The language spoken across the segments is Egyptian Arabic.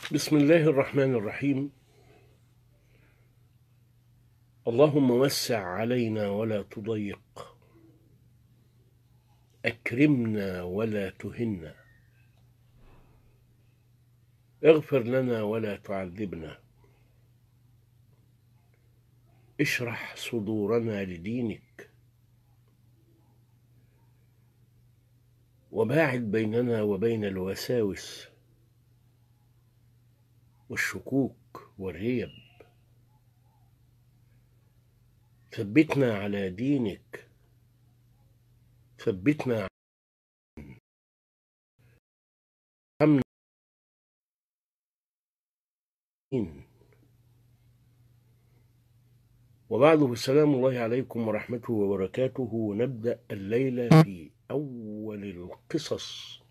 بسم الله الرحمن الرحيم اللهم وسع علينا ولا تضيق اكرمنا ولا تهنا اغفر لنا ولا تعذبنا اشرح صدورنا لدينك وباعد بيننا وبين الوساوس والشكوك والريب ثبتنا على دينك ثبتنا عن وبعد السلام الله عليكم ورحمته وبركاته ونبدأ الليلة في أول القصص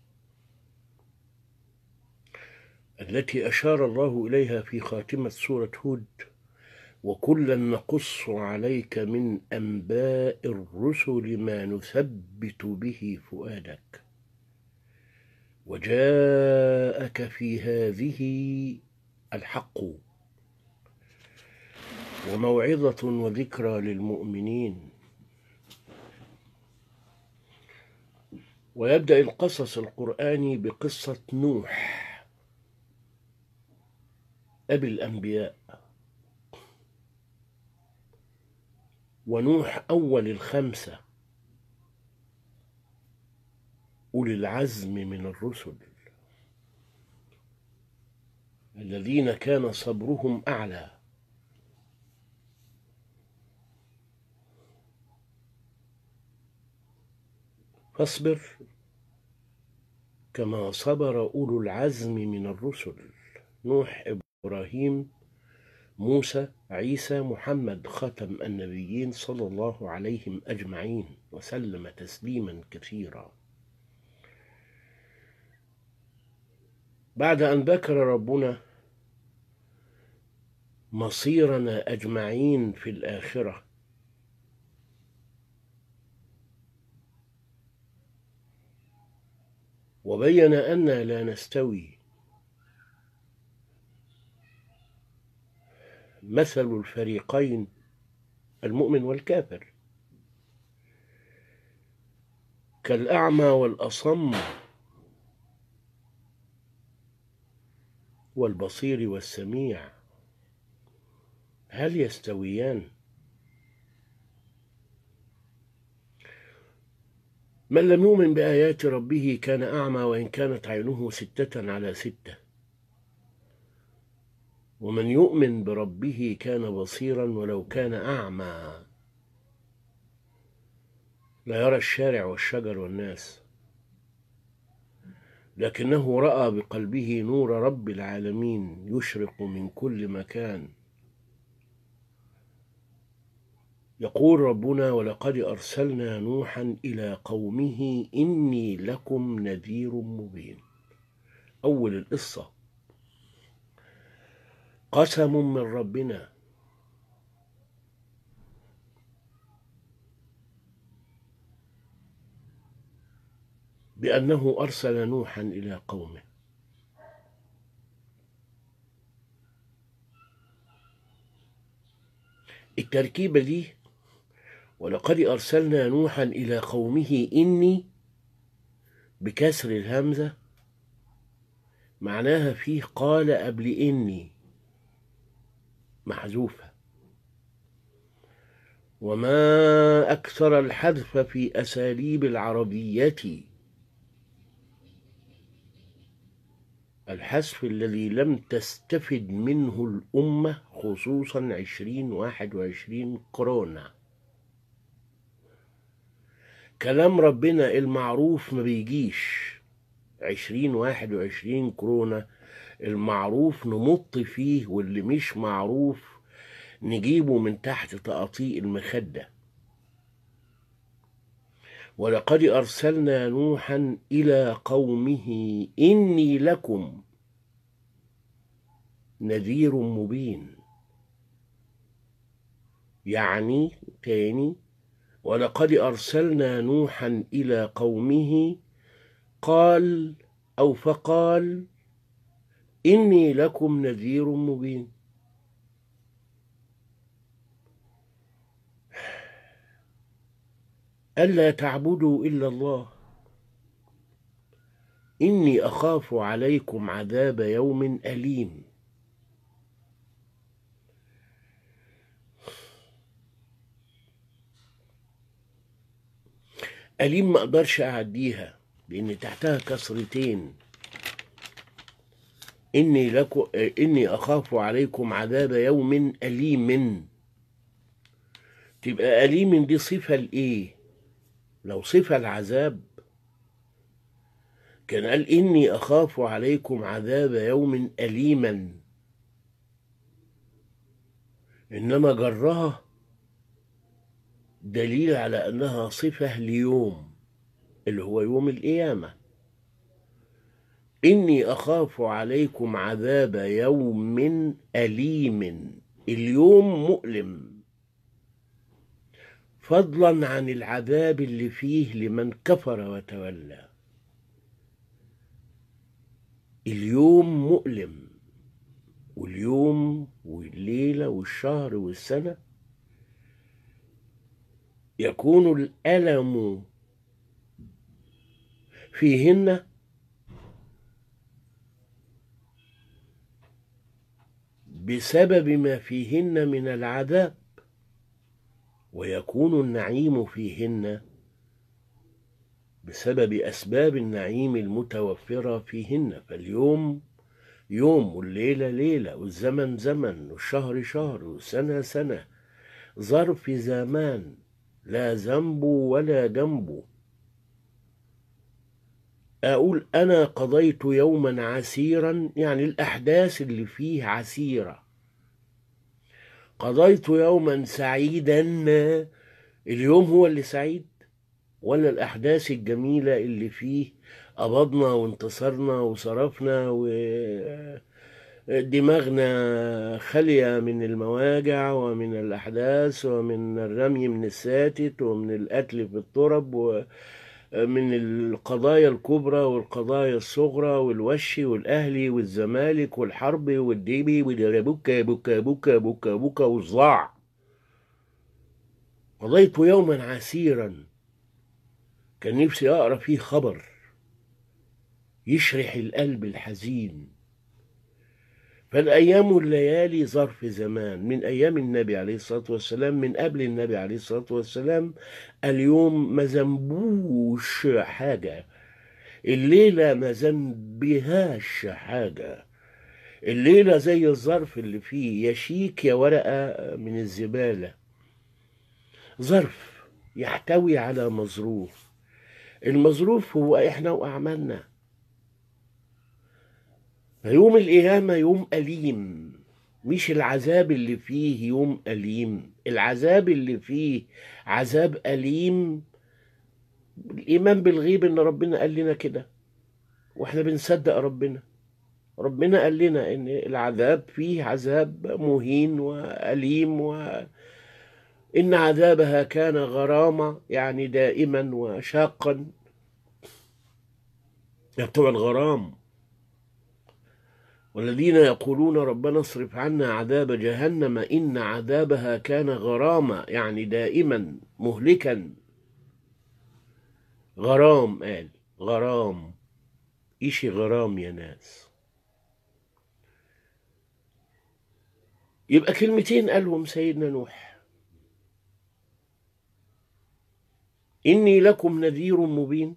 التي أشار الله إليها في خاتمة سورة هود وكلا نقص عليك من أنباء الرسل ما نثبت به فؤادك وجاءك في هذه الحق وموعظة وذكرى للمؤمنين ويبدأ القصص القرآني بقصة نوح أبي الأنبياء ونوح أول الخمسة أولي العزم من الرسل الذين كان صبرهم أعلى فاصبر كما صبر أولو العزم من الرسل نوح إبراهيم موسى عيسى محمد ختم النبيين صلى الله عليهم أجمعين وسلم تسليما كثيرا بعد أن ذكر ربنا مصيرنا أجمعين في الآخرة وبين أننا لا نستوي مثل الفريقين المؤمن والكافر كالأعمى والأصم والبصير والسميع هل يستويان من لم يؤمن بآيات ربه كان أعمى وإن كانت عينه ستة على ستة ومن يؤمن بربه كان بصيرا ولو كان أعمى لا يرى الشارع والشجر والناس لكنه رأى بقلبه نور رب العالمين يشرق من كل مكان يقول ربنا ولقد أرسلنا نوحا إلى قومه إني لكم نذير مبين أول القصة قسم من ربنا بأنه أرسل نوحا إلى قومه التركيبة دي ولقد أرسلنا نوحا إلى قومه إني بكسر الهمزة معناها فيه قال قبل إني محذوفة وما أكثر الحذف في أساليب العربية الحذف الذي لم تستفد منه الأمة خصوصا عشرين واحد وعشرين كورونا كلام ربنا المعروف ما بيجيش عشرين واحد وعشرين كورونا المعروف نمط فيه واللي مش معروف نجيبه من تحت تقاطيع المخدة ولقد أرسلنا نوحا إلى قومه إني لكم نذير مبين يعني تاني ولقد أرسلنا نوحا إلى قومه قال أو فقال إني لكم نذير مبين ألا تعبدوا إلا الله إني أخاف عليكم عذاب يوم أليم أليم ما أقدرش أعديها لأن تحتها كسرتين إني لكم إني أخاف عليكم عذاب يوم أليم تبقى أليم دي صفة لإيه؟ لو صفة العذاب كان قال إني أخاف عليكم عذاب يوم أليما إنما جرها دليل على أنها صفة ليوم اللي هو يوم القيامة إني أخاف عليكم عذاب يوم أليم اليوم مؤلم فضلا عن العذاب اللي فيه لمن كفر وتولى اليوم مؤلم واليوم والليلة والشهر والسنة يكون الألم فيهن بسبب ما فيهن من العذاب ويكون النعيم فيهن بسبب أسباب النعيم المتوفرة فيهن فاليوم يوم والليلة ليلة والزمن زمن والشهر شهر والسنة سنة ظرف زمان لا ذنب ولا جنب أقول أنا قضيت يوما عسيرا يعني الأحداث اللي فيه عسيرة قضيت يوما سعيدا اليوم هو اللي سعيد ولا الأحداث الجميلة اللي فيه قبضنا وانتصرنا وصرفنا ودماغنا خالية من المواجع ومن الأحداث ومن الرمي من الساتت ومن القتل في الترب ومن القضايا الكبرى والقضايا الصغرى والوش والأهلي والزمالك والحرب والديبي والبكا بكا بكا بكا بكا والصداع قضيت يوما عسيرا كان نفسي أقرأ فيه خبر يشرح القلب الحزين فالأيام والليالي ظرف زمان من أيام النبي عليه الصلاة والسلام من قبل النبي عليه الصلاة والسلام اليوم ما ذنبوش حاجة الليلة ما ذنبهاش حاجة الليلة زي الظرف اللي فيه يا شيك يا ورقة من الزبالة ظرف يحتوي على مظروف المظروف هو احنا واعمالنا فيوم القيامة يوم أليم مش العذاب اللي فيه يوم أليم العذاب اللي فيه عذاب أليم الإيمان بالغيب إن ربنا قال لنا كده وإحنا بنصدق ربنا ربنا قال لنا إن العذاب فيه عذاب مهين وأليم و إن عذابها كان غرامة يعني دائما وشاقا بتوع الغرام والذين يقولون ربنا اصرف عنا عذاب جهنم إن عذابها كان غراما يعني دائما مهلكا غرام قال غرام إيشي غرام يا ناس يبقى كلمتين قالهم سيدنا نوح إني لكم نذير مبين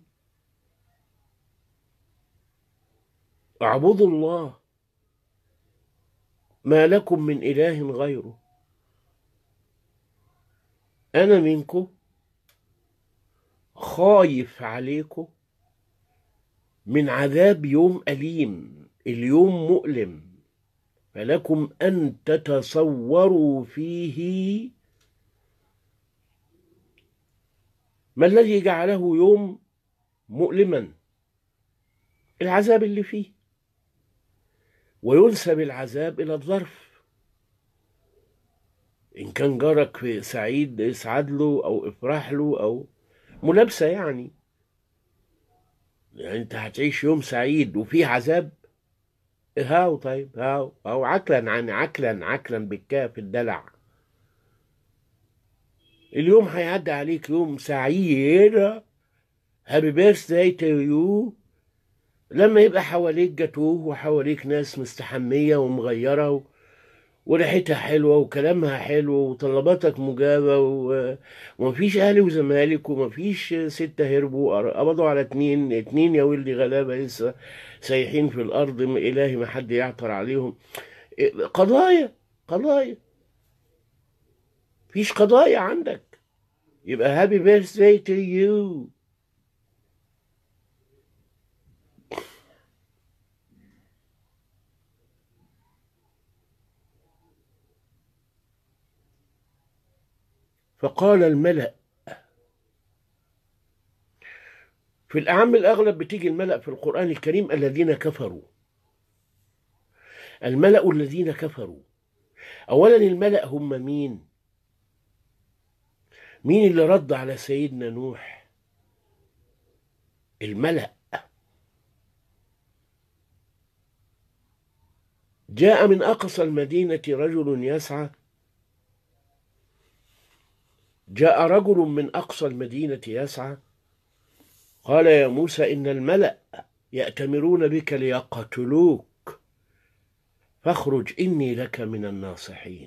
اعبدوا الله ما لكم من إله غيره أنا منكم خايف عليكم من عذاب يوم أليم اليوم مؤلم فلكم أن تتصوروا فيه ما الذي جعله يوم مؤلما العذاب اللي فيه وينسب العذاب إلى الظرف إن كان جارك في سعيد اسعد له أو افرح له أو ملابسة يعني يعني أنت هتعيش يوم سعيد وفيه عذاب هاو طيب هاو هاو عكلا عن عكلا عكلا بالكاف الدلع اليوم هيعدي عليك يوم سعيد هابي بيرثداي تو يو لما يبقى حواليك جاتوه وحواليك ناس مستحمية ومغيرة و... وريحتها حلوة وكلامها حلو وطلباتك مجابة و... ومفيش أهلي وزمالك ومفيش ستة هربوا قبضوا على اتنين اتنين يا ولدي غلابة لسه سايحين في الأرض إلهي ما حد يعثر عليهم قضايا قضايا مفيش قضايا عندك يبقى هابي بيرثداي تو يو فقال الملأ في الأعم الأغلب بتيجي الملأ في القرآن الكريم الذين كفروا الملأ الذين كفروا أولا الملأ هم مين مين اللي رد على سيدنا نوح الملأ جاء من أقصى المدينة رجل يسعى جاء رجل من أقصى المدينة يسعى قال يا موسى إن الملأ يأتمرون بك ليقتلوك فاخرج إني لك من الناصحين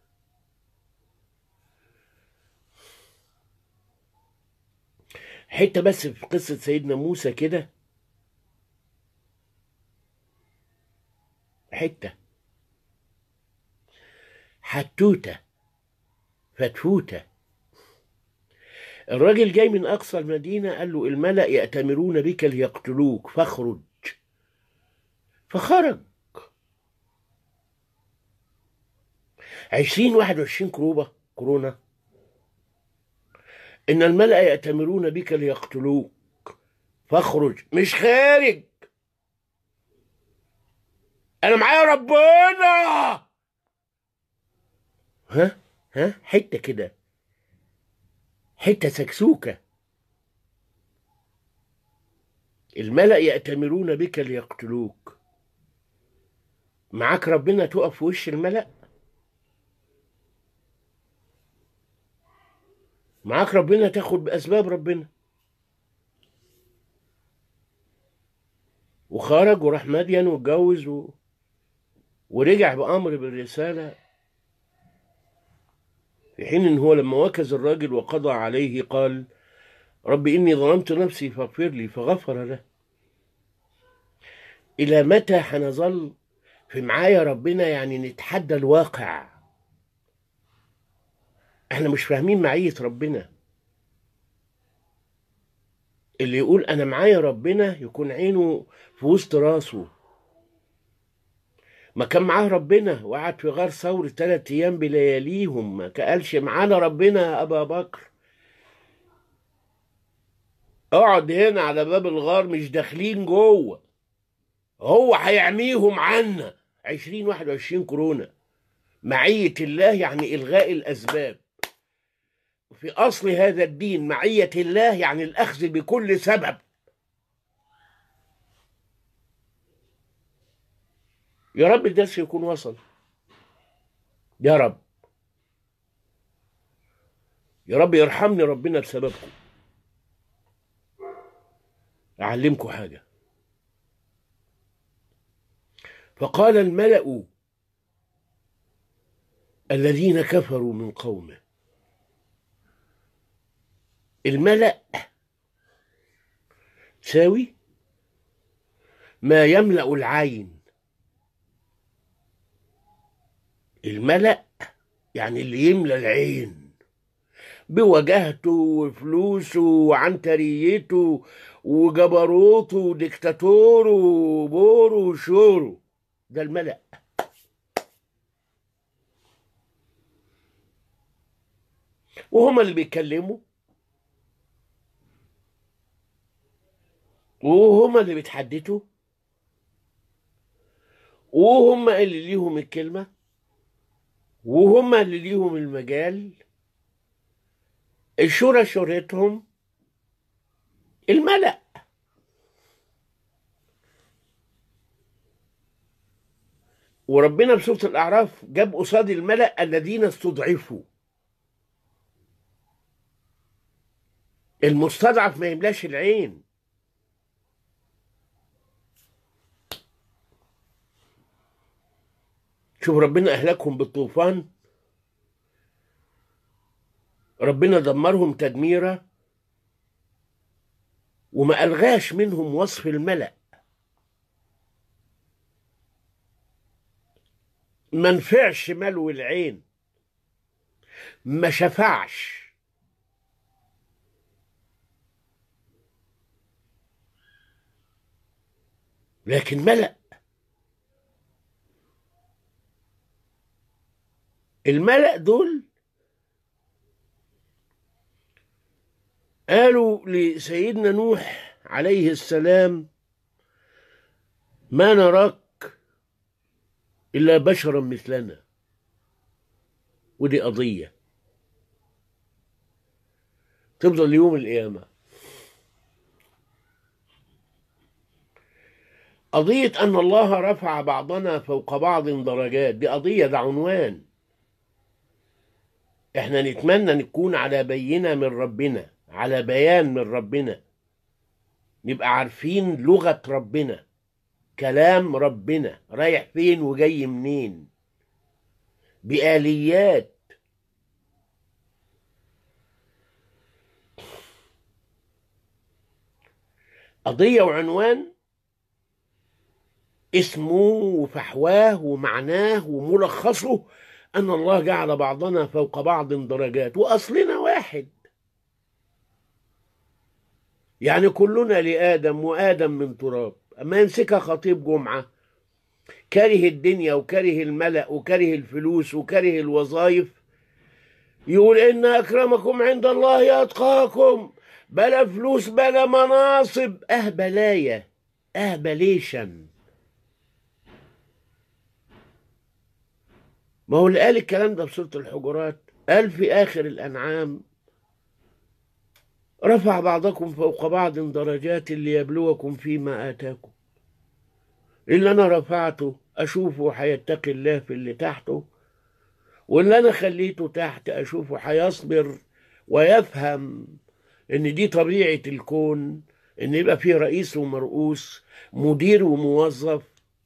حتة بس في قصة سيدنا موسى كده حتة حتوتة فتفوتة الراجل جاي من أقصى المدينة قال له الملأ يأتمرون بك ليقتلوك فاخرج فخرج عشرين واحد وعشرين كروبة كورونا إن الملأ يأتمرون بك ليقتلوك فاخرج مش خارج أنا معايا ربنا ها ها حتة كده حتة سكسوكة الملأ يأتمرون بك ليقتلوك معاك ربنا تقف في وش الملأ معاك ربنا تاخد بأسباب ربنا وخرج وراح مدين واتجوز و... ورجع بأمر بالرسالة في حين ان هو لما وكز الراجل وقضى عليه قال رب اني ظلمت نفسي فاغفر لي فغفر له الى متى هنظل في معايا ربنا يعني نتحدى الواقع احنا مش فاهمين معية ربنا اللي يقول انا معايا ربنا يكون عينه في وسط راسه ما كان معاه ربنا وقعد في غار ثور ثلاث ايام بلياليهم ما قالش معانا ربنا يا ابا بكر اقعد هنا على باب الغار مش داخلين جوه هو هيعميهم عنا عشرين واحد وعشرين كورونا معية الله يعني إلغاء الأسباب في أصل هذا الدين معية الله يعني الأخذ بكل سبب يا رب الدرس يكون وصل يا رب يا رب يرحمني ربنا بسببكم أعلمكم حاجة فقال الملأ الذين كفروا من قومه الملأ تساوي ما يملأ العين الملأ يعني اللي يملى العين بوجاهته وفلوسه وعنتريته وجبروته وديكتاتوره وبوره وشوره ده الملأ وهما اللي بيتكلموا وهما اللي بيتحدثوا وهما اللي ليهم الكلمة وهما اللي ليهم المجال الشورى شهرتهم الملأ وربنا في سورة الأعراف جاب قصاد الملأ الذين استضعفوا المستضعف ما يملاش العين شوف ربنا أهلكهم بالطوفان ربنا دمرهم تدميرا وما ألغاش منهم وصف الملأ ما نفعش ملو العين ما شفعش لكن ملأ الملأ دول قالوا لسيدنا نوح عليه السلام ما نراك إلا بشرا مثلنا ودي قضية تفضل يوم القيامة قضية أن الله رفع بعضنا فوق بعض درجات دي قضية ده عنوان احنا نتمنى نكون على بينة من ربنا على بيان من ربنا نبقى عارفين لغة ربنا كلام ربنا رايح فين وجاي منين بآليات قضية وعنوان اسمه وفحواه ومعناه وملخصه أن الله جعل بعضنا فوق بعض درجات وأصلنا واحد يعني كلنا لآدم وآدم من تراب أما يمسكها خطيب جمعة كاره الدنيا وكره الملأ وكره الفلوس وكره الوظائف يقول إن أكرمكم عند الله أتقاكم بلا فلوس بلا مناصب أه بلايا أه بليشن ما هو اللي قال الكلام ده في سورة الحجرات قال في آخر الأنعام رفع بعضكم فوق بعض درجات ليبلوكم فيما آتاكم اللي أنا رفعته أشوفه هيتقي الله في اللي تحته واللي أنا خليته تحت أشوفه هيصبر ويفهم إن دي طبيعة الكون إن يبقى فيه رئيس ومرؤوس مدير وموظف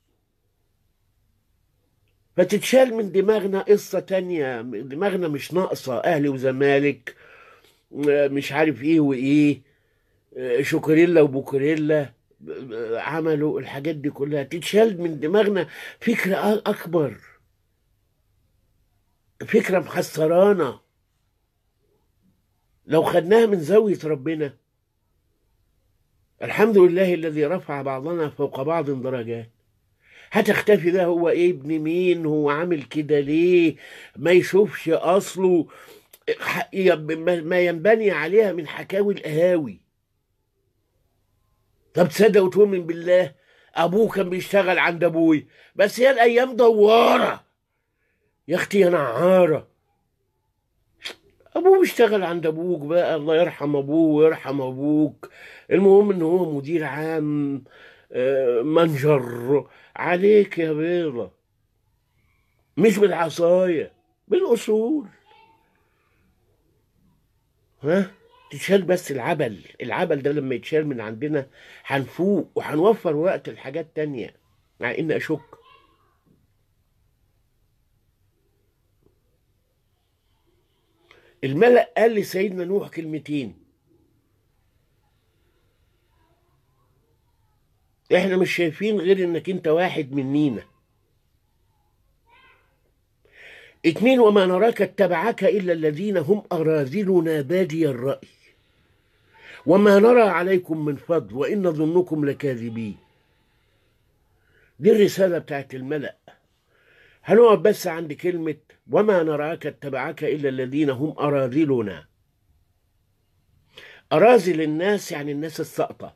فتتشال من دماغنا قصة تانية دماغنا مش ناقصة أهلي وزمالك مش عارف ايه وايه شوكريلا وبوكريلا عملوا الحاجات دي كلها تتشال من دماغنا فكرة أكبر فكرة محسرانا لو خدناها من زاوية ربنا الحمد لله الذي رفع بعضنا فوق بعض درجات هتختفي ده هو ايه ابن مين هو عامل كده ليه ما يشوفش اصله ما ينبني عليها من حكاوي القهاوي طب تصدق وتؤمن بالله ابوه كان بيشتغل عند ابوي بس هي الايام دواره يا اختي يا نعاره ابوه بيشتغل عند ابوك بقى الله يرحم ابوه ويرحم ابوك المهم ان هو مدير عام منجر عليك يا بيضة مش بالعصاية بالأصول ها تتشال بس العبل العبل ده لما يتشال من عندنا هنفوق وهنوفر وقت لحاجات تانية مع إن أشك الملأ قال لسيدنا نوح كلمتين احنا مش شايفين غير انك انت واحد منينا اتنين وما نراك اتبعك الا الذين هم اراذلنا بادي الراي وما نرى عليكم من فضل وان ظنكم لكاذبين دي الرساله بتاعت الملا هنقعد بس عند كلمه وما نراك اتبعك الا الذين هم اراذلنا اراذل الناس يعني الناس السقطه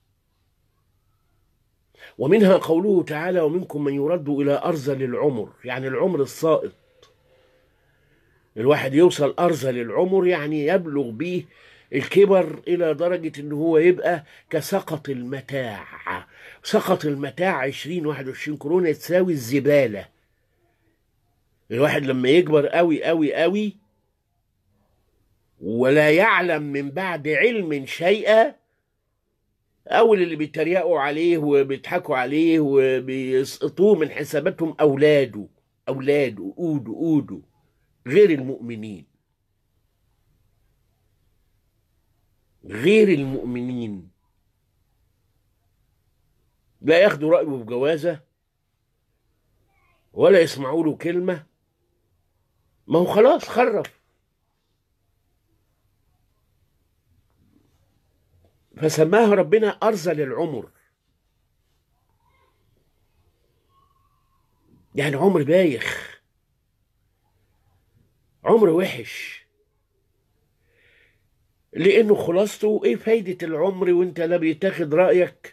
ومنها قوله تعالى ومنكم من يرد إلى أرذل العمر يعني العمر السائط الواحد يوصل أرذل العمر يعني يبلغ به الكبر إلى درجة إن هو يبقى كسقط المتاع سقط المتاع 20 21 كورونا تساوي الزبالة الواحد لما يكبر قوي قوي قوي ولا يعلم من بعد علم شيئا أول اللي بيتريقوا عليه وبيضحكوا عليه وبيسقطوه من حساباتهم أولاده أولاده أوده أوده غير المؤمنين غير المؤمنين لا ياخدوا رأيه في جوازة ولا يسمعوا له كلمة ما هو خلاص خرف فسماها ربنا أرذل العمر يعني عمر بايخ عمر وحش لأنه خلاصته إيه فايدة العمر وأنت لا بيتاخد رأيك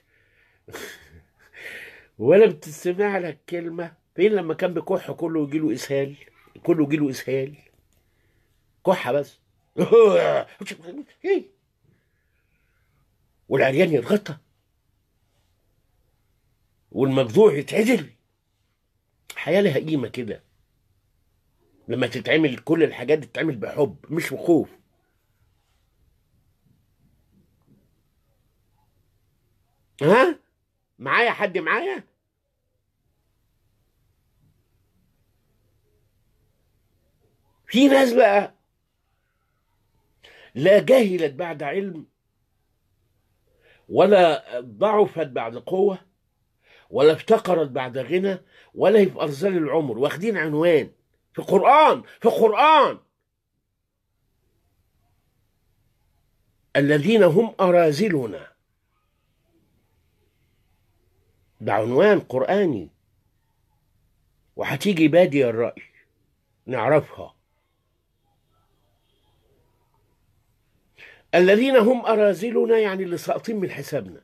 ولا بتستمع لك كلمة فين لما كان بكح كله يجيله إسهال كله يجيله إسهال كحة بس إيه والعريان يتغطى والمجذوع يتعدل الحياة لها قيمة كده لما تتعمل كل الحاجات دي تتعمل بحب مش بخوف ها معايا حد معايا في ناس بقى لا جهلت بعد علم ولا ضعفت بعد قوة ولا افتقرت بعد غنى ولا هي في أرذل العمر واخدين عنوان في قرآن في قرآن الذين هم أرازلنا ده عنوان قرآني وهتيجي بادي الرأي نعرفها الذين هم أرازلنا يعني اللي ساقطين من حسابنا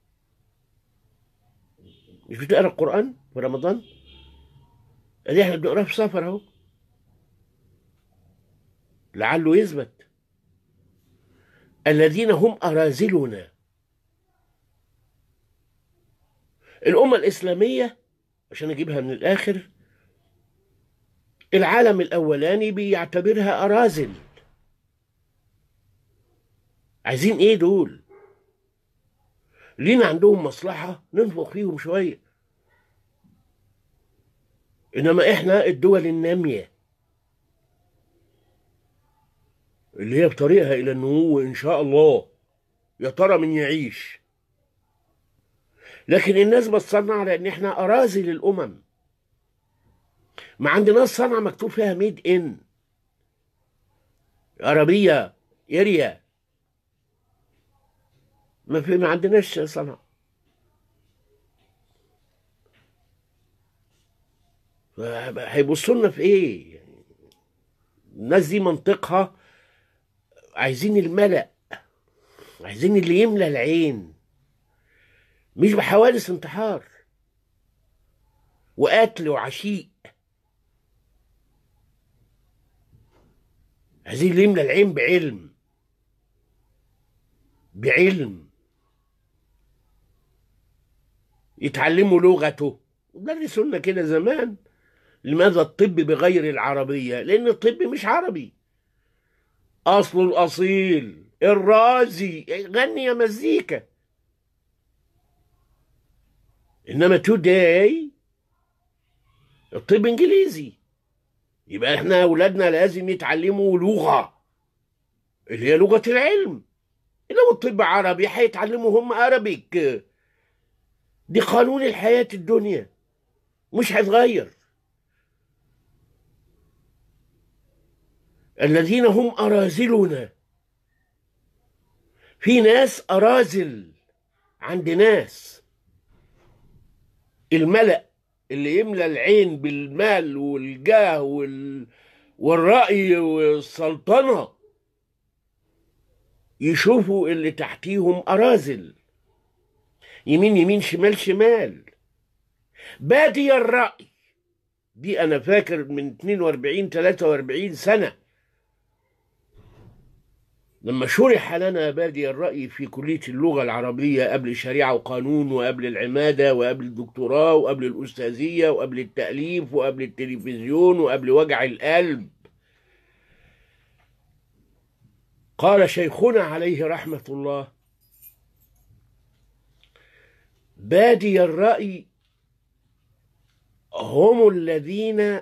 مش بتقرا القرآن في رمضان؟ اللي احنا بنقراه في سفر اهو لعله يثبت الذين هم أرازلنا الأمة الإسلامية عشان أجيبها من الآخر العالم الأولاني بيعتبرها أرازل عايزين إيه دول؟ لينا عندهم مصلحة ننفخ فيهم شوية إنما إحنا الدول النامية اللي هي بطريقها إلى النمو إن شاء الله يا ترى من يعيش لكن الناس بتصنع على ان احنا اراذل الامم ما عندناش صنعة مكتوب فيها ميد ان عربية اريا ما في ما عندناش صنعة هيبصوا لنا في ايه الناس دي منطقها عايزين الملأ عايزين اللي يملى العين مش بحوادث انتحار وقتل وعشيق عايزين اللي يملى العين بعلم بعلم يتعلموا لغته درسوا لنا كده زمان لماذا الطب بغير العربية لأن الطب مش عربي أصله الأصيل الرازي غني يا مزيكا انما توداي الطب انجليزي يبقى احنا اولادنا لازم يتعلموا لغه اللي هي لغه العلم لو الطب عربي هيتعلموا هم ارابيك دي قانون الحياه الدنيا مش هيتغير الذين هم أرازلنا في ناس أرازل عند ناس الملأ اللي يملى العين بالمال والجاه وال... والرأي والسلطنة يشوفوا اللي تحتيهم أرازل يمين يمين شمال شمال بادي الرأي دي أنا فاكر من 42 43 سنة لما شرح لنا بادي الرأي في كلية اللغة العربية قبل الشريعة وقانون وقبل العمادة وقبل الدكتوراه وقبل الأستاذية وقبل التأليف وقبل التلفزيون وقبل وجع القلب قال شيخنا عليه رحمة الله بادي الرأي هم الذين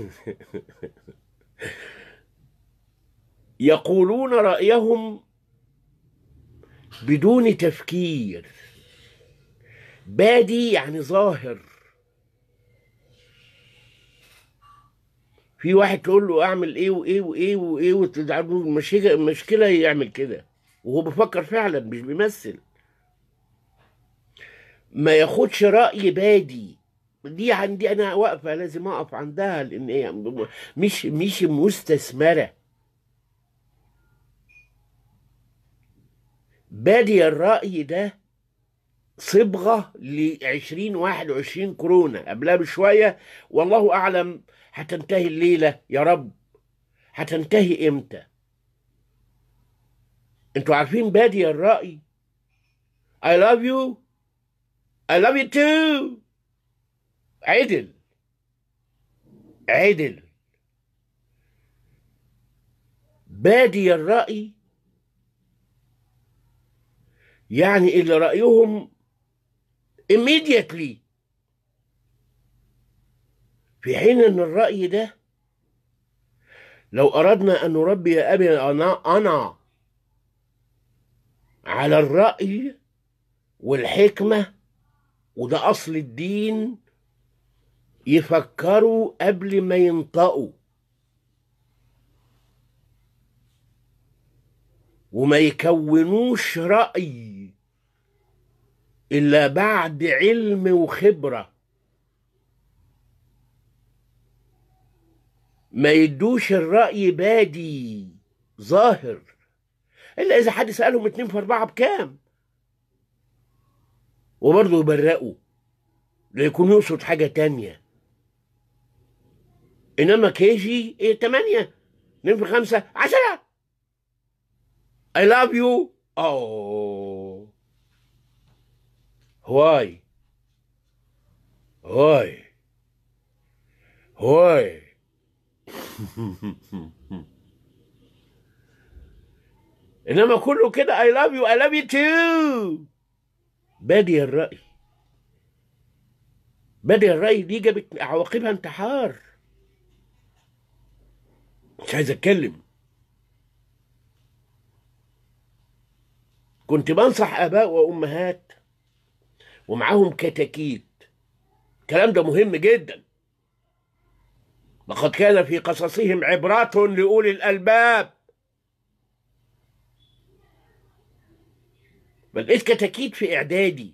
يقولون رأيهم بدون تفكير بادي يعني ظاهر في واحد تقول له اعمل ايه وايه وايه وايه المشكله المشكله يعمل كده وهو بيفكر فعلا مش بيمثل ما ياخدش راي بادي دي عندي انا واقفه لازم اقف عندها لان هي مش مش مستثمره بادي الرأي ده صبغة ل 2021 كورونا قبلها بشوية والله أعلم هتنتهي الليلة يا رب هتنتهي إمتى انتوا عارفين بادي الرأي I love you I love you too عدل عدل بادي الرأي يعني اللي رأيهم immediately في حين ان الرأي ده لو أردنا أن نربي أبي أنا, أنا على الرأي والحكمة وده أصل الدين يفكروا قبل ما ينطقوا وما يكونوش رأي إلا بعد علم وخبرة ما يدوش الرأي بادي ظاهر إلا إذا حد سألهم اتنين في أربعة بكام وبرضه يبرقوا ليكون يقصد حاجة تانية إنما كيجي إيه تمانية اتنين في خمسة عشرة I love you. Oh. Why? Why? Why? انما كله كده I love you I love you too بادي الرأي بادي الرأي دي جابت عواقبها انتحار مش عايز اتكلم كنت بنصح اباء وامهات ومعاهم كتاكيت الكلام ده مهم جدا لقد كان في قصصهم عبرات لاولي الالباب لقيت كتاكيت في اعدادي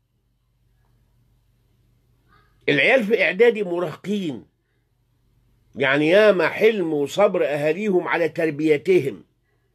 العيال في اعدادي مراهقين يعني ياما حلم وصبر اهاليهم على تربيتهم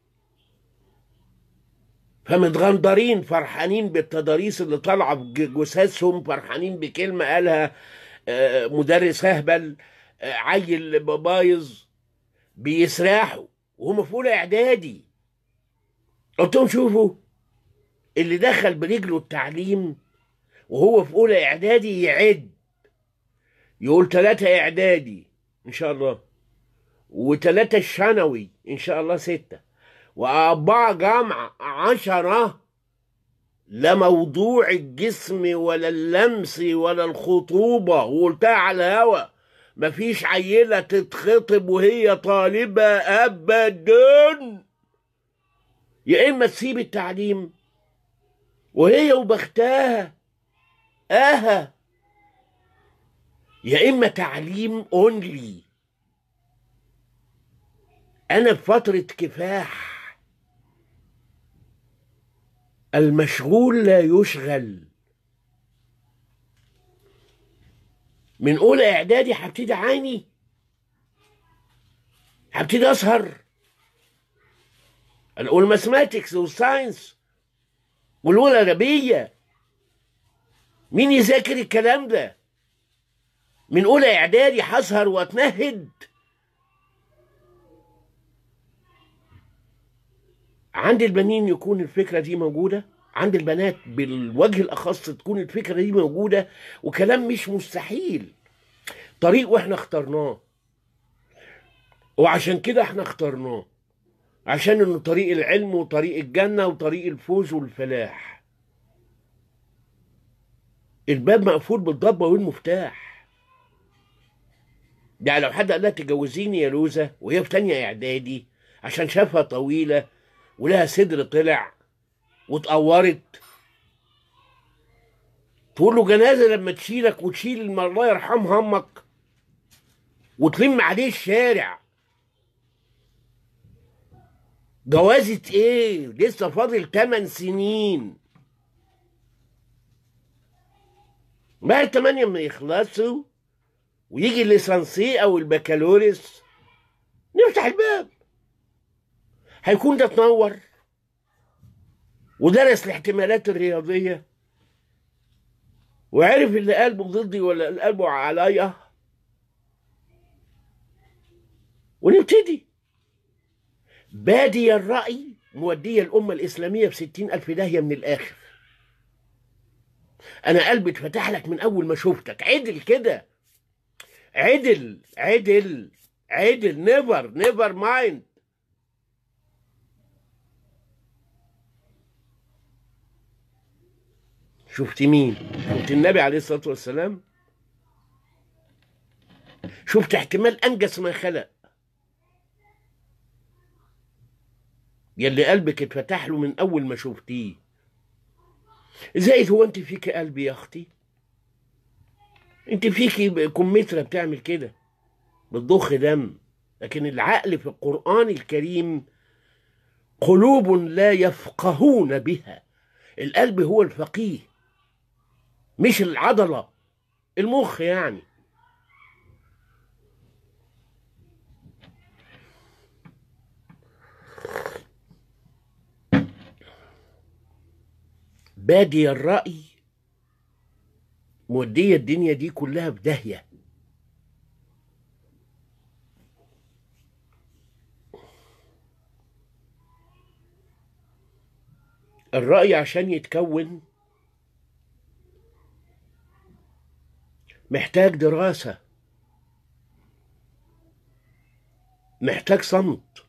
فمتغندرين فرحانين بالتضاريس اللي طالعه بجثثهم فرحانين بكلمه قالها مدرس اهبل عيل بايظ بيسرحوا وهم في اولى اعدادي قلت لهم شوفوا اللي دخل برجله التعليم وهو في اولى اعدادي يعد يقول ثلاثة اعدادي ان شاء الله وثلاثة الثانوي ان شاء الله ستة وأربعة جامعة عشرة لا موضوع الجسم ولا اللمس ولا الخطوبة وقلتها على الهوا مفيش عيلة تتخطب وهي طالبة أبدا يا إما تسيب التعليم وهي وبختها آها يا إما تعليم أونلي أنا في فترة كفاح المشغول لا يشغل من اولى اعدادي هبتدي اعاني هبتدي اسهر والماثماتكس والساينس واللغه العربيه مين يذاكر الكلام ده من اولى اعدادي هسهر واتنهد عند البنين يكون الفكرة دي موجودة عند البنات بالوجه الأخص تكون الفكرة دي موجودة وكلام مش مستحيل طريق واحنا اخترناه وعشان كده احنا اخترناه عشان انه طريق العلم وطريق الجنة وطريق الفوز والفلاح الباب مقفول بالضبة والمفتاح يعني لو حد قال لها تجوزيني يا لوزة وهي في تانية اعدادي عشان شافها طويلة ولها صدر طلع واتقورت تقول له جنازة لما تشيلك وتشيل الله يرحم همك وتلم عليه الشارع جوازة ايه لسه فاضل 8 سنين بعد 8 ما يخلصوا ويجي الليسانسي او البكالوريوس نفتح الباب هيكون ده اتنور ودرس الاحتمالات الرياضية وعرف اللي قلبه ضدي ولا اللي قلبه عليا ونبتدي بادي الرأي مودية الأمة الإسلامية في ستين ألف داهية من الآخر أنا قلبي اتفتح لك من أول ما شفتك عدل كده عدل عدل عدل نيفر نيفر مايند شفت مين شفت النبي عليه الصلاة والسلام شفت احتمال أنجس ما خلق يلي قلبك اتفتح له من أول ما شفتيه زائد هو أنت فيك قلب يا أختي أنت فيكي كمثرى بتعمل كده بتضخ دم لكن العقل في القرآن الكريم قلوب لا يفقهون بها القلب هو الفقيه مش العضلة المخ يعني بادي الرأي مودية الدنيا دي كلها في داهية الرأي عشان يتكون محتاج دراسة محتاج صمت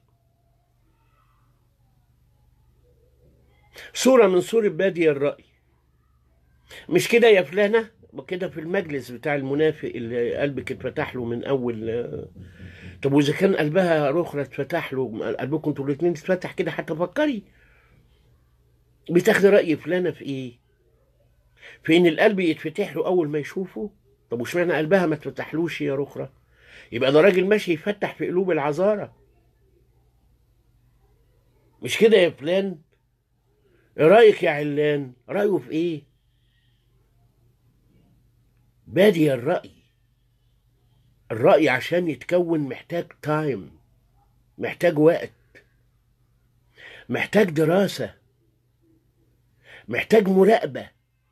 صورة من صورة بادي الرأي مش كده يا فلانة وكده في المجلس بتاع المنافق اللي قلبك اتفتح له من أول طب وإذا كان قلبها رخرة اتفتح له قلبكم انتوا الاتنين اتفتح كده حتى فكري بتاخدي رأي فلانة في إيه؟ في إن القلب يتفتح له أول ما يشوفه طب واشمعنى قلبها ما اتفتحلوش يا رخرة؟ يبقى ده راجل ماشي يفتح في قلوب العذارى مش كده يا فلان؟ ايه رايك يا علان رايه في ايه بادي الراي الراي عشان يتكون محتاج تايم محتاج وقت محتاج دراسه محتاج مراقبه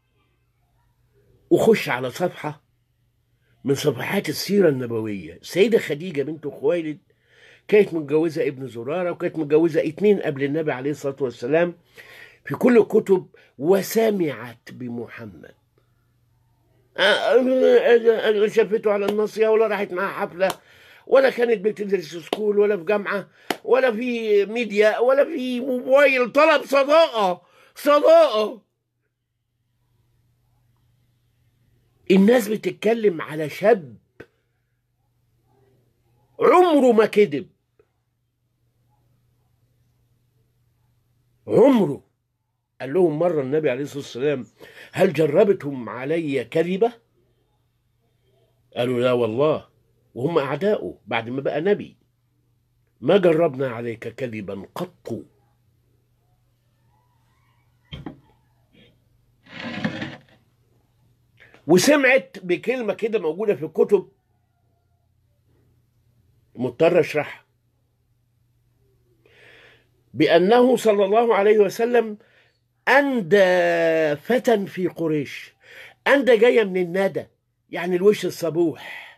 وخش على صفحه من صفحات السيره النبويه السيده خديجه بنت خويلد كانت متجوزه ابن زراره وكانت متجوزه اتنين قبل النبي عليه الصلاه والسلام في كل الكتب وسمعت بمحمد شافته على الناصية ولا راحت معاه حفلة ولا كانت بتدرس سكول ولا في جامعة ولا في ميديا ولا في موبايل طلب صداقة صداقة الناس بتتكلم على شاب عمره ما كذب عمره قال لهم مرة النبي عليه الصلاة والسلام هل جربتم علي كذبة؟ قالوا لا والله وهم أعداؤه بعد ما بقى نبي ما جربنا عليك كذبا قط وسمعت بكلمة كده موجودة في الكتب مضطر اشرحها بأنه صلى الله عليه وسلم أندى فتى في قريش أندى جاية من الندى يعني الوش الصبوح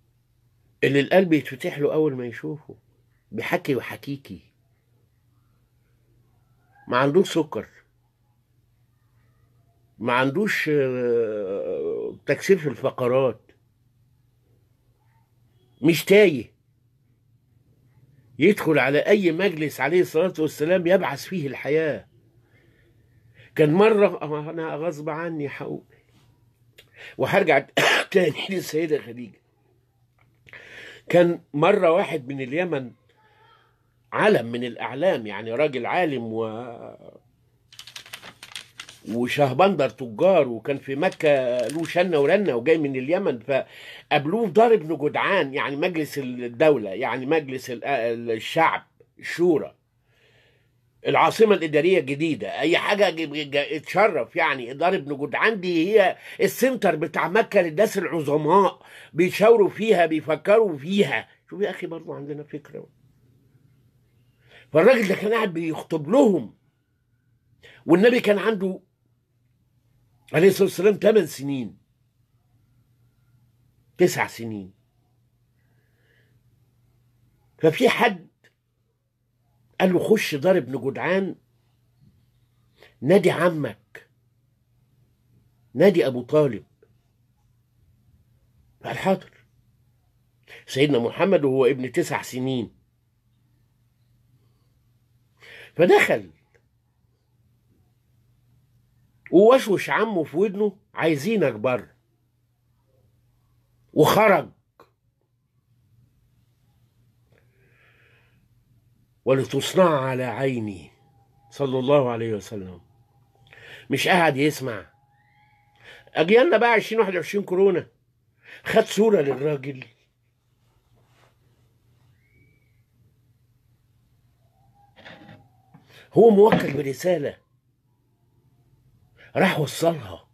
اللي القلب يتفتح له أول ما يشوفه بحكي وحكيكي ما عندوش سكر ما عندوش آه، تكسير في الفقرات مش تايه يدخل على أي مجلس عليه الصلاة والسلام يبعث فيه الحياة كان مرة أه، أنا غصب عني حقول وهرجع تاني للسيدة خديجة كان مرة واحد من اليمن علم من الأعلام يعني راجل عالم و وشهبندر تجار وكان في مكة له شنة ورنة وجاي من اليمن فقابلوه في دار ابن جدعان يعني مجلس الدولة يعني مجلس ال- الشعب الشورى العاصمة الإدارية الجديدة أي حاجة ج- ج- اتشرف يعني دار ابن جدعان دي هي السنتر بتاع مكة للناس العظماء بيشاوروا فيها بيفكروا فيها شوف يا أخي برضو عندنا فكرة فالراجل ده كان قاعد بيخطب لهم والنبي كان عنده عليه الصلاة والسلام ثمان سنين تسع سنين ففي حد قال له خش دار ابن جدعان نادي عمك نادي ابو طالب قال حاضر سيدنا محمد وهو ابن تسع سنين فدخل ووشوش عمه في ودنه عايزينك بره وخرج ولتصنع على عيني صلى الله عليه وسلم مش قاعد يسمع اجيالنا بقى 2021 كورونا خد صورة للراجل هو موكل برسالة راح وصلها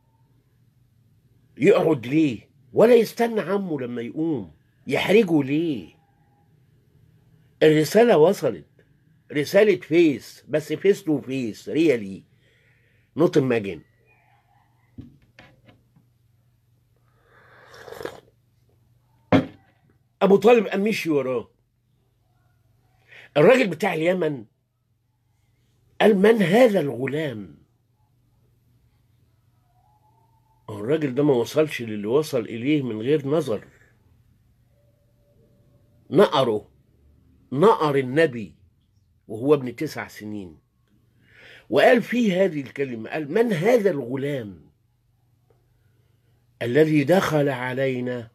يقعد ليه ولا يستنى عمه لما يقوم يحرجه ليه الرسالة وصلت رسالة فيس بس فيس تو فيس ريالي نوت imagine أبو طالب قام مشي وراه الراجل بتاع اليمن قال من هذا الغلام الراجل ده ما وصلش للي وصل إليه من غير نظر نقره نقر النبي وهو ابن تسع سنين وقال فيه هذه الكلمة قال من هذا الغلام الذي دخل علينا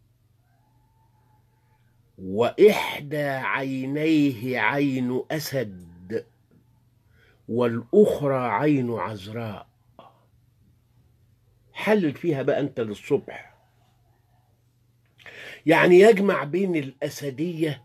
وإحدى عينيه عين أسد والأخرى عين عذراء حلل فيها بقى أنت للصبح يعني يجمع بين الأسدية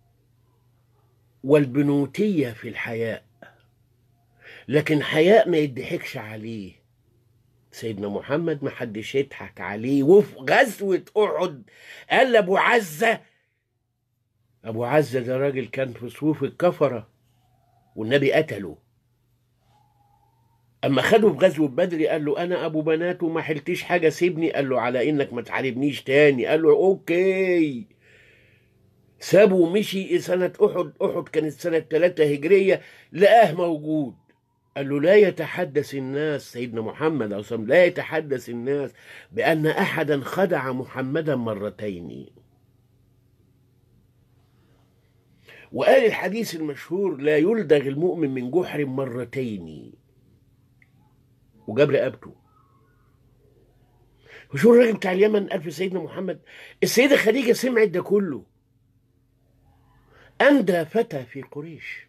والبنوتية في الحياء لكن حياء ما يضحكش عليه سيدنا محمد ما حدش يضحك عليه وفي غزوة أحد قال أبو عزة أبو عزة ده راجل كان في صفوف الكفرة والنبي قتله أما خده في غزوة بدر قال له أنا أبو بنات وما حلتش حاجة سيبني قال له على إنك ما تحاربنيش تاني قال له أوكي سابه ومشي سنة أحد أحد كانت سنة 3 هجرية لقاه موجود قال له لا يتحدث الناس سيدنا محمد عليه الصلاة والسلام لا يتحدث الناس بأن أحدا خدع محمدا مرتين وقال الحديث المشهور لا يلدغ المؤمن من جحر مرتين وجاب رقبته وشو الراجل بتاع اليمن قال في سيدنا محمد السيدة خديجة سمعت ده كله أندى فتى في قريش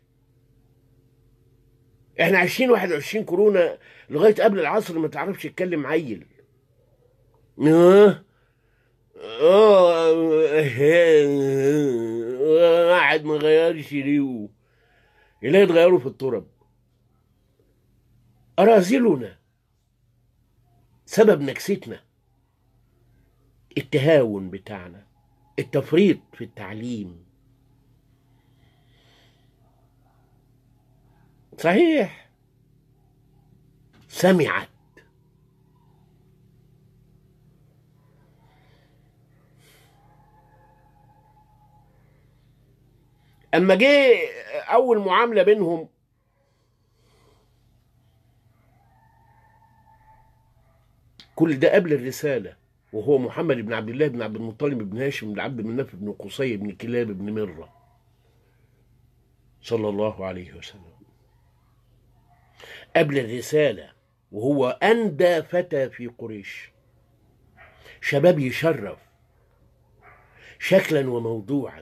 احنا عايشين 21 كورونا لغاية قبل العصر ما تعرفش تتكلم عيل اه اه قاعد ما غيرش ريقه يلاقي يتغيروا في التراب أراذلنا سبب نكستنا التهاون بتاعنا التفريط في التعليم صحيح سمعت اما جه اول معامله بينهم كل ده قبل الرسالة وهو محمد بن عبد الله بن عبد المطلب بن هاشم بن عبد مناف بن قصي بن كلاب بن مرة صلى الله عليه وسلم قبل الرسالة وهو أندى فتى في قريش شباب يشرف شكلا وموضوعا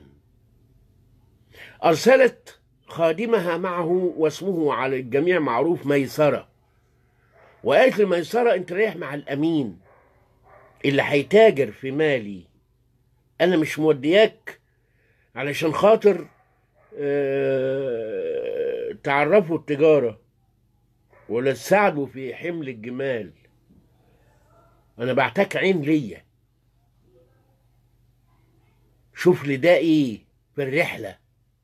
أرسلت خادمها معه واسمه على الجميع معروف ميسرة وقالت لميسرة أنت رايح مع الأمين اللي هيتاجر في مالي أنا مش مودياك علشان خاطر آه، تعرفوا التجارة ولا تساعدوا في حمل الجمال أنا بعتك عين ليا شوف لي ده إيه في الرحلة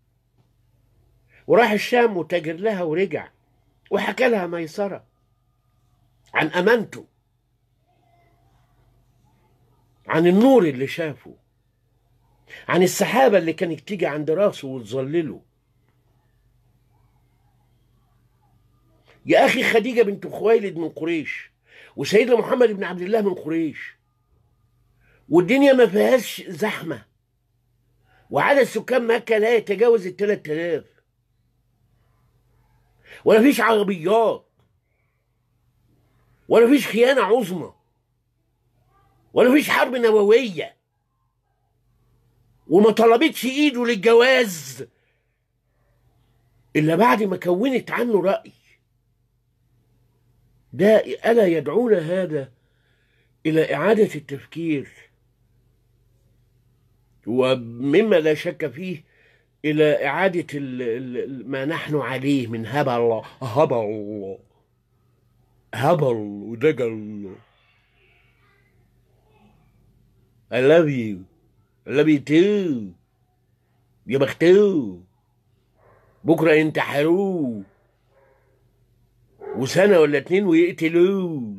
وراح الشام وتاجر لها ورجع وحكى لها ميسرة عن أمانته عن النور اللي شافه عن السحابة اللي كانت تيجي عند راسه وتظلله يا أخي خديجة بنت خويلد من قريش وسيدنا محمد بن عبد الله من قريش والدنيا ما فيهاش زحمة وعدد سكان مكة لا يتجاوز الثلاث آلاف ولا فيش عربيات ولا فيش خيانة عظمى ولا فيش حرب نووية وما طلبتش ايده للجواز الا بعد ما كونت عنه رأي ده ألا يدعون هذا إلى إعادة التفكير ومما لا شك فيه إلى إعادة ال- ال- ما نحن عليه من هبل هبل هبل ودجل I love you I love you too يا بختوه بكرة ينتحروه وسنة ولا اتنين ويقتلوه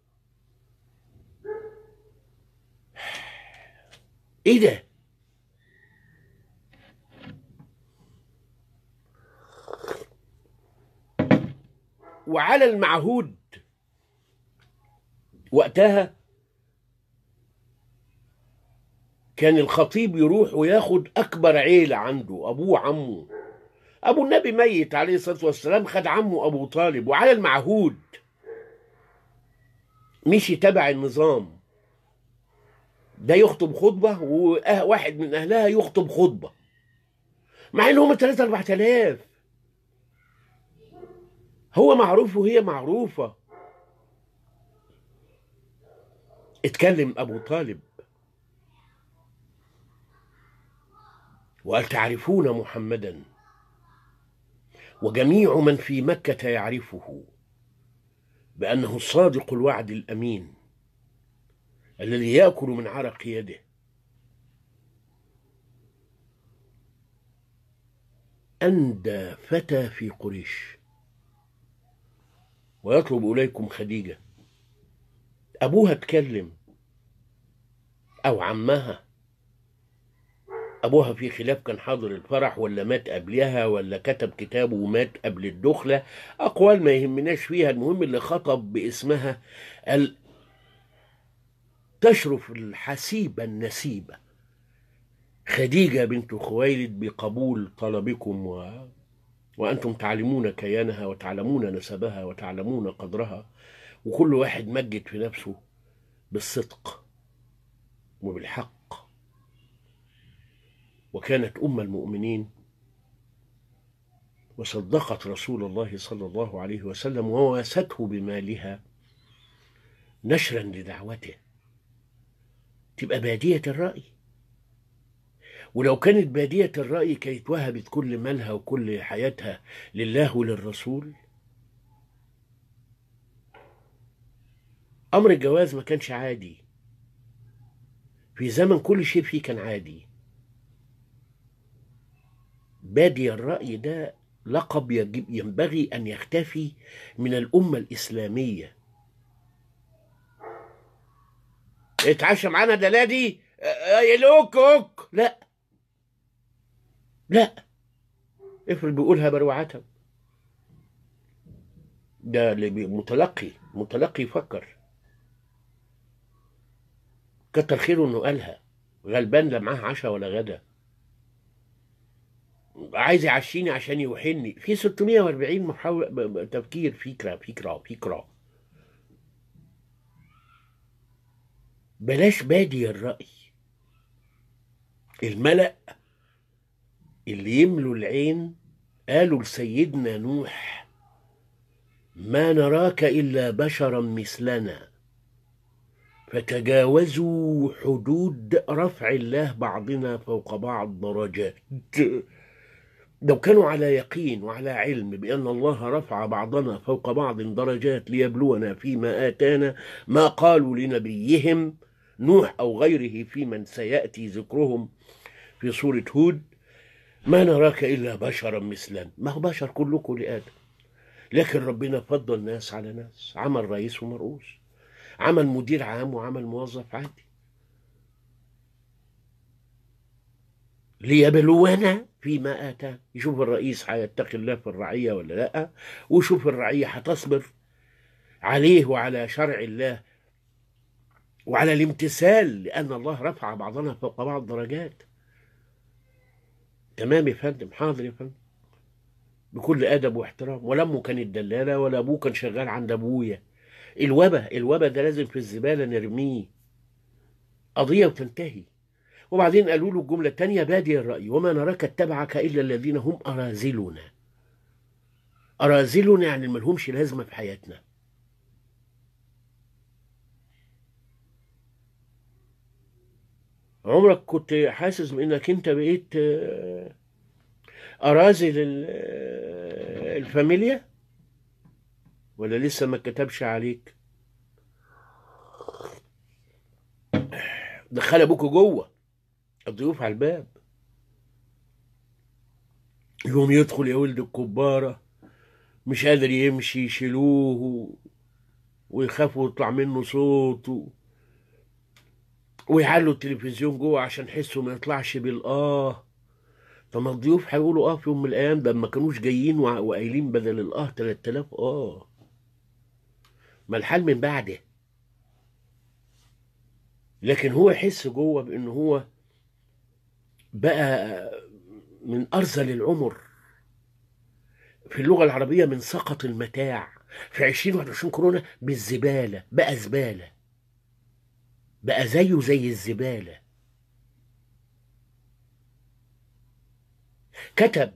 ايه ده وعلى المعهود وقتها كان الخطيب يروح وياخد اكبر عيلة عنده ابوه عمه ابو النبي ميت عليه الصلاه والسلام خد عمه ابو طالب وعلى المعهود مشي تبع النظام ده يخطب خطبه وواحد من اهلها يخطب خطبه مع ان هم 3 4000 هو معروف وهي معروفه اتكلم ابو طالب وقال تعرفون محمدا وجميع من في مكة يعرفه بأنه الصادق الوعد الأمين الذي يأكل من عرق يده أندى فتى في قريش ويطلب إليكم خديجة أبوها اتكلم أو عمها أبوها في خلاف كان حاضر الفرح ولا مات قبلها ولا كتب كتابه ومات قبل الدخلة أقوال ما يهمناش فيها المهم اللي خطب باسمها ال... تشرف الحسيبة النسيبة خديجة بنت خويلد بقبول طلبكم و... وأنتم تعلمون كيانها وتعلمون نسبها وتعلمون قدرها وكل واحد مجد في نفسه بالصدق وبالحق وكانت أم المؤمنين وصدقت رسول الله صلى الله عليه وسلم وواسته بمالها نشرا لدعوته تبقى بادية الرأي ولو كانت بادية الرأي كانت وهبت كل مالها وكل حياتها لله وللرسول أمر الجواز ما كانش عادي في زمن كل شيء فيه كان عادي بادي الرأي ده لقب يجب ينبغي أن يختفي من الأمة الإسلامية اتعشى معانا دلادي يلوك اوك لا لا افرض بيقولها بروعتها ده اللي بي- متلقي متلقي يفكر كتر خيره انه قالها غلبان لا معاه عشاء ولا غدا عايز يعشيني عشان يوحني في 640 محاولة ب- ب- تفكير فكرة فكرة فكرة بلاش بادي الرأي الملأ اللي يملوا العين قالوا لسيدنا نوح ما نراك إلا بشرا مثلنا فتجاوزوا حدود رفع الله بعضنا فوق بعض درجات لو كانوا على يقين وعلى علم بأن الله رفع بعضنا فوق بعض درجات ليبلونا فيما آتانا ما قالوا لنبيهم نوح أو غيره في من سيأتي ذكرهم في سورة هود ما نراك إلا بشرا مثلنا ما هو بشر كلكم لآدم لكن ربنا فضل ناس على ناس عمل رئيس ومرؤوس عمل مدير عام وعمل موظف عادي ليبلونا فيما آتاه يشوف الرئيس هيتقي الله في الرعية ولا لا ويشوف الرعية هتصبر عليه وعلى شرع الله وعلى الامتثال لأن الله رفع بعضنا فوق بعض درجات تمام يا فندم حاضر يا فندم بكل أدب واحترام ولا أمه كانت دلالة ولا أبوه كان شغال عند أبويا الوبا الوبا ده لازم في الزبالة نرميه قضية وتنتهي وبعدين قالوا له الجملة الثانية بادي الرأي وما نراك اتبعك إلا الذين هم أرازلنا أرازلنا يعني ملهمش لازمة في حياتنا عمرك كنت حاسس بانك انت بقيت آه، ارازل ال- آه، الفاميليا ولا لسه ما كتبش عليك دخل ابوك جوه الضيوف على الباب يوم يدخل يا ولد الكبارة مش قادر يمشي يشيلوه ويخافوا يطلع منه صوت و... ويعلوا التلفزيون جوه عشان حسه ما يطلعش بالآه طب ما الضيوف هيقولوا اه في يوم من الايام ده ما كانوش جايين وع- وقايلين بدل الاه 3000 اه ما الحال من بعده لكن هو يحس جوه بان هو بقى من ارذل العمر في اللغه العربيه من سقط المتاع في 2021 كورونا بالزباله بقى زباله بقى زيه زي الزباله كتب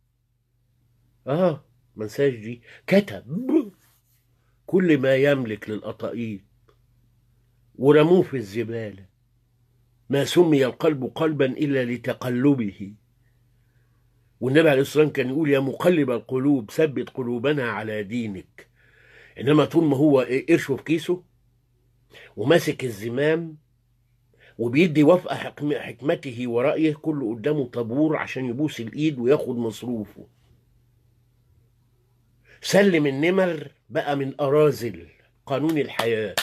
اه ما انساش دي كتب كل ما يملك للقطائيط ورموه في الزبالة ما سمي القلب قلبا إلا لتقلبه والنبي عليه الصلاة والسلام كان يقول يا مقلب القلوب ثبت قلوبنا على دينك إنما طول ما هو إيه قرشه في كيسه وماسك الزمام وبيدي وفق حكم- حكمته ورأيه كله قدامه طابور عشان يبوس الإيد وياخد مصروفه سلم النمر بقى من أراذل قانون الحياة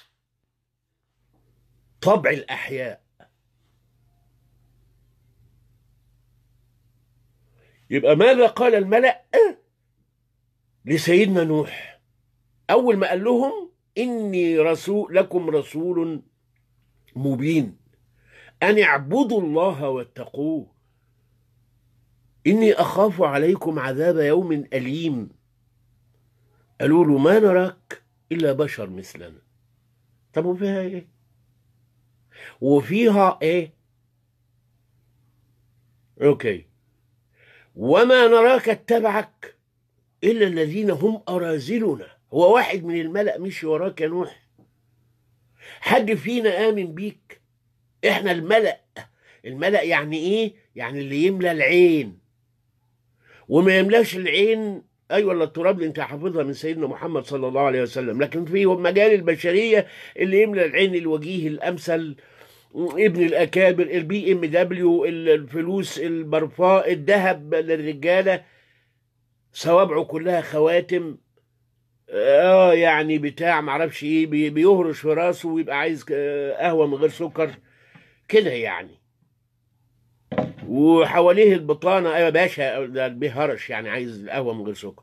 طبع الأحياء يبقى ماذا قال الملأ لسيدنا نوح أول ما قال لهم إني رسول لكم رسول مبين أن اعبدوا الله واتقوه إني أخاف عليكم عذاب يوم أليم قالوا له ما نراك إلا بشر مثلنا طب وفيها إيه وفيها إيه أوكي وما نراك اتبعك إلا الذين هم أرازلنا هو واحد من الملأ مشي وراك يا نوح حد فينا آمن بيك إحنا الملأ الملأ يعني إيه يعني اللي يملى العين وما يملاش العين ايوه ولا التراب اللي انت حافظها من سيدنا محمد صلى الله عليه وسلم لكن في مجال البشريه اللي يملى العين الوجيه الامثل ابن الاكابر البي ام دبليو الفلوس البرفاء الذهب للرجاله صوابعه كلها خواتم اه يعني بتاع معرفش ايه بي- بيهرش في راسه ويبقى عايز آه، قهوه من غير سكر كده يعني وحواليه البطانه ايوه باشا ده بيهرش يعني عايز القهوه من غير سكر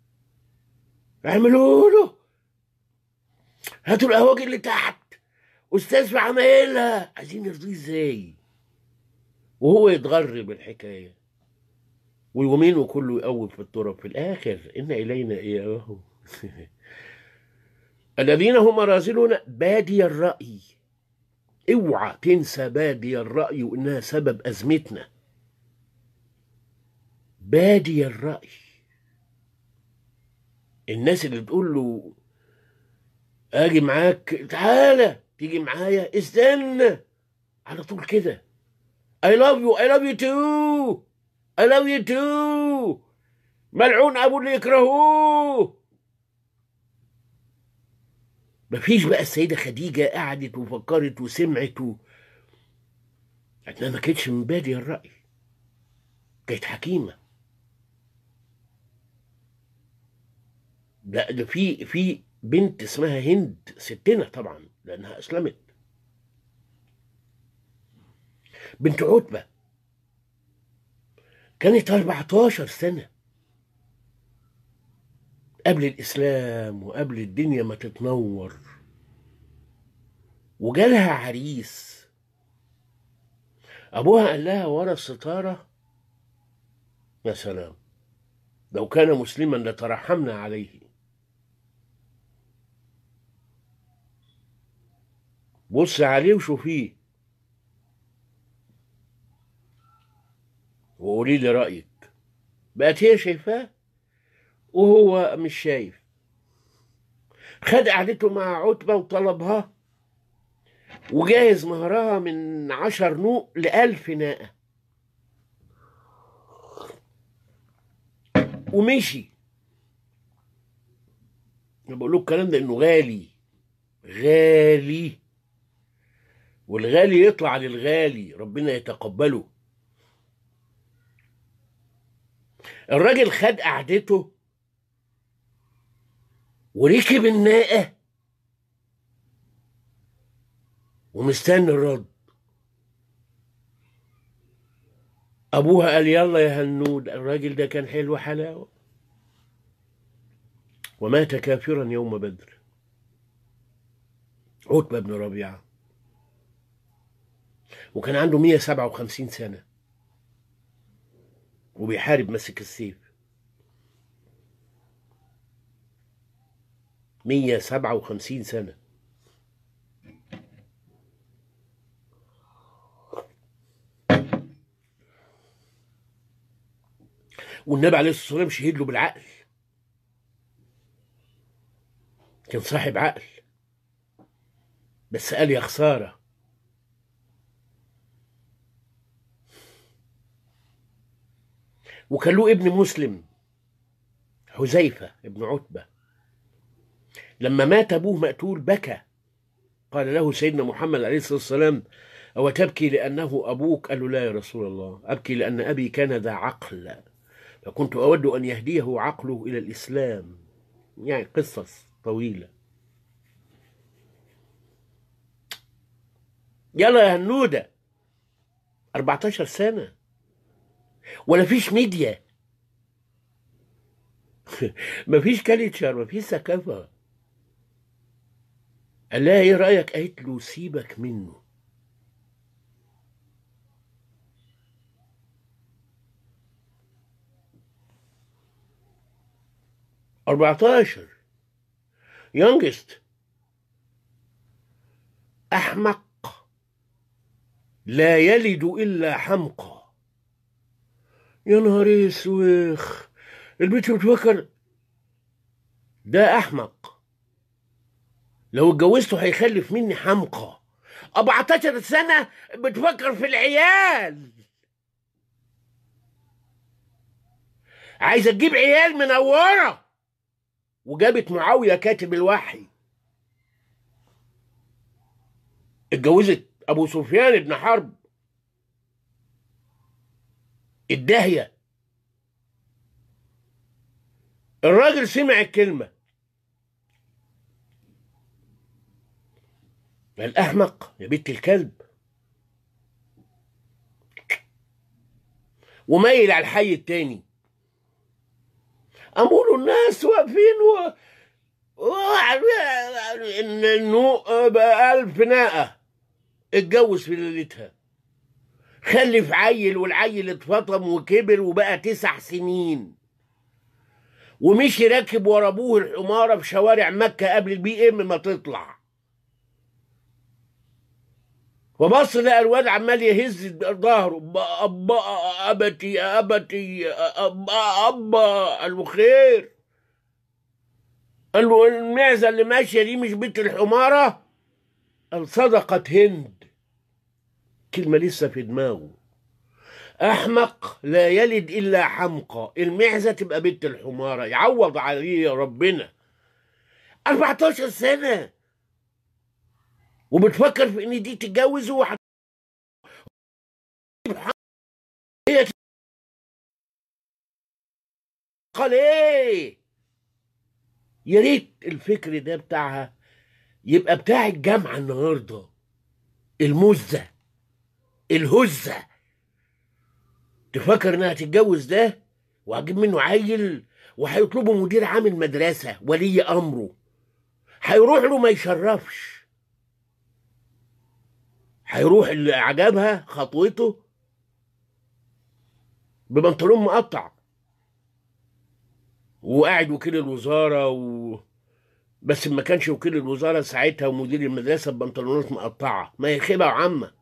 اعملوا له هاتوا القهوجي اللي تحت استاذ في عمايلها عايزين يرضيه ازاي وهو يتغر بالحكايه ويومين وكله يقوم في التراب في الاخر ان الينا اياهم الذين هم رازلون بادي الراي اوعى تنسى بادي الراي وانها سبب ازمتنا بادي الراي الناس اللي تقول له اجي معاك تعالى تيجي معايا استنى على طول كده I love you I love you too I love you too ملعون ابو اللي يكرهوه مفيش بقى السيده خديجه قعدت وفكرت وسمعت و... انها ما كانتش من بادي الراي كانت حكيمه لا ده في في بنت اسمها هند ستنا طبعا لانها اسلمت بنت عتبه كانت 14 سنه قبل الاسلام وقبل الدنيا ما تتنور وجالها عريس ابوها قال لها ورا الستاره يا سلام لو كان مسلما لترحمنا عليه بص عليه وشوفيه وقولي لي رأيك بقت هي شايفاه وهو مش شايف خد قعدته مع عتبة وطلبها وجاهز مهرها من عشر نوق لألف ناقة ومشي انا بقول له الكلام ده انه غالي غالي والغالي يطلع للغالي ربنا يتقبله الراجل خد قعدته وركب الناقة ومستني الرد أبوها قال يلا يا هنود الراجل ده كان حلو حلاوة ومات كافرا يوم بدر عتبة بن ربيعة وكان عنده 157 سنة وبيحارب ماسك السيف 157 سنة والنبي عليه الصلاة والسلام شهد له بالعقل كان صاحب عقل بس قال يا خسارة وكان له ابن مسلم حذيفة ابن عتبة لما مات أبوه مقتول بكى قال له سيدنا محمد عليه الصلاة والسلام أو تبكي لأنه أبوك قال له لا يا رسول الله أبكي لأن أبي كان ذا عقل فكنت أود أن يهديه عقله إلى الإسلام يعني قصص طويلة يلا يا هنودة 14 سنة ولا فيش ميديا مفيش كالتشر مفيش ثقافة قال لها ايه رأيك قالت له سيبك منه أربعتاشر يونجست أحمق لا يلد إلا حمقى يا نهار اسوخ البنت بتفكر ده احمق لو اتجوزته هيخلف مني حمقى 14 سنة بتفكر في العيال عايزة تجيب عيال منورة وجابت معاوية كاتب الوحي اتجوزت أبو سفيان بن حرب الداهية الراجل سمع الكلمة الأحمق يا بنت الكلب ومايل على الحي التاني قاموا له الناس واقفين و... إن النوق بقى ألف ناقة اتجوز في ليلتها خلف عيل والعيل اتفطم وكبر وبقى تسع سنين ومشي راكب ورا ابوه الحماره في شوارع مكه قبل البي ام ما تطلع وبص لقى الواد عمال يهز ظهره أبا أبا أبتي أبتي أبا أبا قال له خير قال له المعزة اللي ماشية دي مش بنت الحمارة قال صدقت هند كلمة لسه في دماغه أحمق لا يلد إلا حمقى المعزة تبقى بنت الحمارة يعوض عليه يا ربنا 14 سنة وبتفكر في ان دي تتجوز وحت... هي قال ايه يا ريت الفكر ده بتاعها يبقى بتاع الجامعة النهاردة المزة الهزة تفكر انها تتجوز ده وهجيب منه عيل وهيطلبوا مدير عام المدرسة ولي أمره هيروح له ما يشرفش هيروح اللي عجبها خطوته ببنطلون مقطع وقاعد وكيل الوزارة و... بس ما كانش وكيل الوزارة ساعتها ومدير المدرسة ببنطلونات مقطعة ما هي خيبة وعامة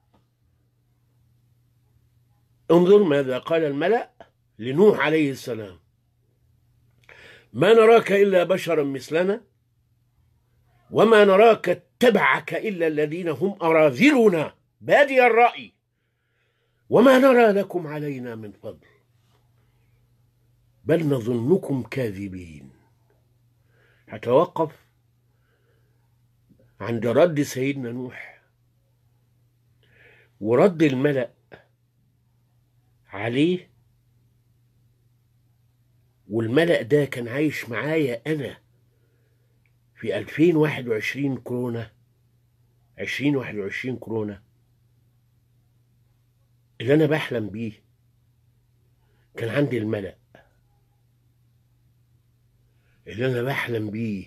انظر ماذا قال الملأ لنوح عليه السلام ما نراك إلا بشرا مثلنا وما نراك اتبعك إلا الذين هم أراذلنا بادي الرأي وما نرى لكم علينا من فضل بل نظنكم كاذبين هتوقف عند رد سيدنا نوح ورد الملأ عليه والملأ ده كان عايش معايا أنا في 2021 كورونا 2021 كورونا اللي أنا بحلم بيه كان عندي الملأ اللي أنا بحلم بيه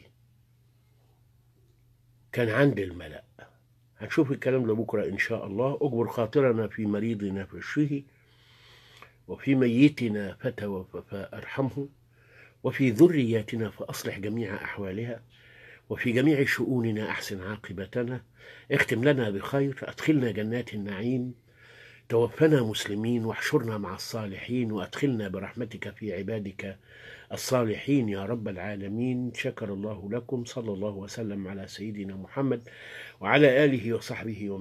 كان عندي الملأ هنشوف الكلام ده بكرة إن شاء الله أجبر خاطرنا في مريضنا فاشفه وفي ميتنا فتوفى فأرحمه وفي ذرياتنا فأصلح جميع أحوالها وفي جميع شؤوننا أحسن عاقبتنا اختم لنا بخير أدخلنا جنات النعيم توفنا مسلمين واحشرنا مع الصالحين وأدخلنا برحمتك في عبادك الصالحين يا رب العالمين شكر الله لكم صلى الله وسلم على سيدنا محمد وعلى آله وصحبه ومن